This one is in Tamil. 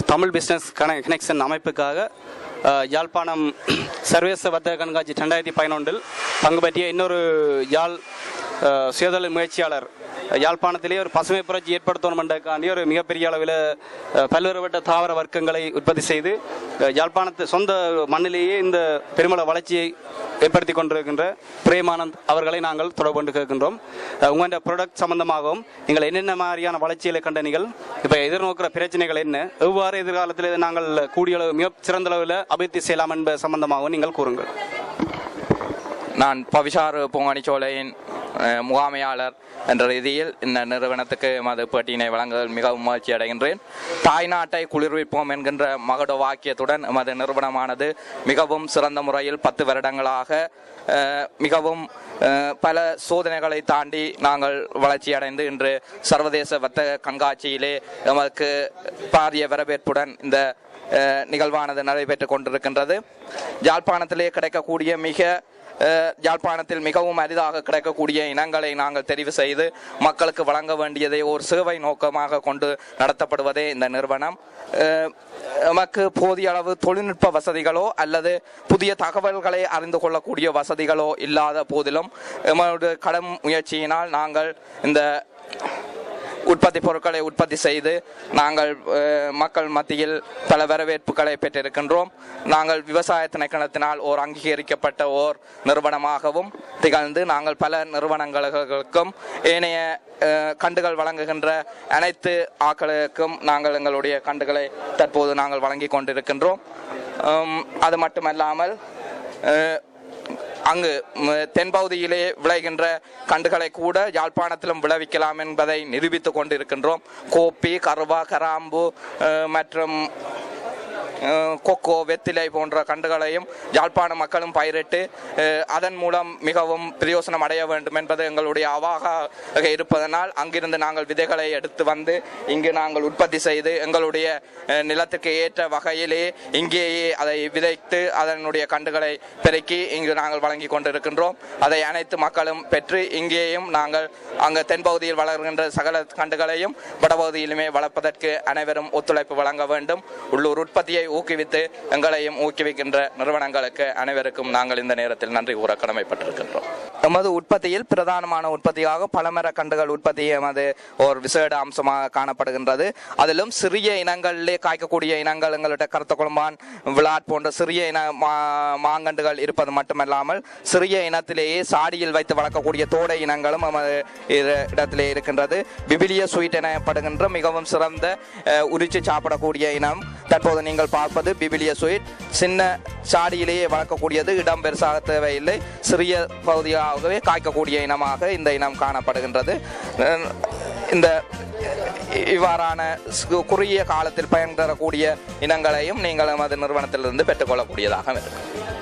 தமிழ் பிஸ்னஸ் கன கனெக்ஷன் அமைப்புக்காக அஹ், யாழ்ப்பாணம் சர்வதேச வர்த்தக கண்காட்சி ரெண்டாயிரத்தி பதினொன்றில் பங்கு பற்றிய இன்னொரு யாழ் அஹ், சுயதொழில் முயற்சியாளர் யாழ்ப்பாணத்திலே ஒரு பசுமை புரட்சி ஏற்படுத்தணும் என்றக்காண்டி ஒரு மிகப்பெரிய அளவில் அஹ், பல்வேறுபட்ட தாவர வர்க்கங்களை உற்பத்தி செய்து அஹ், யாழ்ப்பாணத்து சொந்த மண்ணிலேயே இந்த பெருமள வளர்ச்சியை ஏற்படுத்தி கொண்டிருக்கின்ற பிரேமானந்த் அவர்களை நாங்கள் தொடர்பு கொண்டு கேட்கின்றோம் அஹ், உங்களுடைய ப்ராடக்ட் சம்பந்தமாகவும் நீங்கள் என்னென்ன மாதிரியான வளர்ச்சிகளை கண்ட நீங்கள் இப்போ எதிர்நோக்கிற பிரச்சனைகள் என்ன எவ்வாறு எதிர்காலத்தில் இதை நாங்கள் கூடிய அளவு மிக சிறந்த அளவில் அபிவிருத்தி செய்யலாம் என்பது சம்பந்தமாகவும் நீங்கள் கூறுங்கள் நான் பவிஷார் பூங்காணிச்சோலையின் அஹ், முகாமையாளர் என்ற ரீதியில் இந்த நிறுவனத்துக்கு மது பேட்டியினை வழங்குவதில் மிகவும் மகிழ்ச்சி அடைகின்றேன் தாய்நாட்டை குளிர்விப்போம் என்கின்ற மகுட வாக்கியத்துடன் எமது நிறுவனமானது மிகவும் சிறந்த முறையில் பத்து வருடங்களாக அஹ், மிகவும் அஹ், பல சோதனைகளை தாண்டி நாங்கள் வளர்ச்சி அடைந்து இன்று சர்வதேச வர்த்தக கண்காட்சியிலே எமக்கு பாரிய வரவேற்புடன் இந்த அஹ், நிகழ்வானது நடைபெற்றுக் கொண்டிருக்கின்றது யாழ்ப்பாணத்திலே கிடைக்கக்கூடிய மிக அஹ், யாழ்ப்பாணத்தில் மிகவும் அரிதாக கிடைக்கக்கூடிய இனங்களை நாங்கள் தெரிவு செய்து மக்களுக்கு வழங்க வேண்டியதை ஒரு சேவை நோக்கமாக கொண்டு நடத்தப்படுவதே இந்த நிறுவனம் அஹ், எமக்கு போதிய அளவு தொழில்நுட்ப வசதிகளோ அல்லது புதிய தகவல்களை அறிந்து கொள்ளக்கூடிய வசதிகளோ இல்லாத போதிலும் எமது கடும் முயற்சியினால் நாங்கள் இந்த உற்பத்தி பொருட்களை உற்பத்தி செய்து நாங்கள் அஹ், மக்கள் மத்தியில் பல வரவேற்புகளை பெற்றிருக்கின்றோம் நாங்கள் விவசாய திணைக்களத்தினால் ஓர் அங்கீகரிக்கப்பட்ட ஓர் நிறுவனமாகவும் திகழ்ந்து நாங்கள் பல நிறுவனங்களுக்கும் ஏனைய அஹ், கண்டுகள் வழங்குகின்ற அனைத்து ஆக்களுக்கும் நாங்கள் எங்களுடைய கண்டுகளை தற்போது நாங்கள் வழங்கி கொண்டிருக்கின்றோம் உம், அது மட்டுமல்லாமல் அஹ், அங்கு ம், தென்பகுதியிலே விளைகின்ற கண்டுகளை கூட யாழ்ப்பாணத்திலும் விளைவிக்கலாம் என்பதை நிரூபித்துக் கொண்டிருக்கின்றோம் கோப்பி கருவா கராம்பு அஹ், மற்றும் அஹ், கொக்கோ வெத்திலை போன்ற கண்டுகளையும் யாழ்ப்பாண மக்களும் பயிரிட்டு அஹ், அதன் மூலம் மிகவும் பிரயோசனம் அடைய வேண்டும் என்பது எங்களுடைய அவாக இருப்பதனால் அங்கிருந்து நாங்கள் விதைகளை எடுத்து வந்து இங்கு நாங்கள் உற்பத்தி செய்து எங்களுடைய அஹ், நிலத்துக்கு ஏற்ற வகையிலே இங்கேயே அதை விதைத்து அதனுடைய கண்டுகளை பெருக்கி இங்கு நாங்கள் வழங்கி கொண்டிருக்கின்றோம் அதை அனைத்து மக்களும் பெற்று இங்கேயும் நாங்கள் அங்கு தென்பகுதியில் வளர்கின்ற சகல கண்டுகளையும் வடபகுதியிலுமே வளர்ப்பதற்கு அனைவரும் ஒத்துழைப்பு வழங்க வேண்டும் உள்ளூர் உற்பத்தியை ஊக்குவித்து எங்களையும் ஊக்குவிக்கின்ற நிறுவனங்களுக்கு அனைவருக்கும் நாங்கள் இந்த நேரத்தில் நன்றி கூற கடமைப்பட்டிருக்கின்றோம் எமது உற்பத்தியில் பிரதானமான உற்பத்தியாக பழமர கண்டுகள் உற்பத்தி எமது ஒரு விசேட அம்சமாக காணப்படுகின்றது அதிலும் சிறிய இனங்களிலே காய்க்கக்கூடிய இனங்கள் எங்களுடைய கருத்த குழம்பான் விளாட் போன்ற சிறிய இன மா- மாங்கண்டுகள் இருப்பது மட்டுமல்லாமல் சிறிய இனத்திலேயே சாடியில் வைத்து வளர்க்கக்கூடிய தோடை இனங்களும் நமது இரு- இடத்திலே இருக்கின்றது பிபிலிய ஸ்வீட் எனப்படுகின்ற மிகவும் சிறந்த அஹ், உரிச்சு சாப்பிடக்கூடிய இனம் தற்போது நீங்கள் பார்ப்பது பிபிலிய ஸ்வீட் சின்ன சாடியிலேயே வளர்க்கக்கூடியது இடம் பெருசாக தேவையில்லை சிறிய பகுதியாகவே காய்க்கக்கூடிய இனமாக இந்த இனம் காணப்படுகின்றது அஹ், இந்த இவ்வாறான சு- குறுகிய காலத்தில் பயன் தரக்கூடிய இனங்களையும் நீங்கள் நமது நிறுவனத்திலிருந்து பெற்றுக்கொள்ளக்கூடியதாக இருக்கும்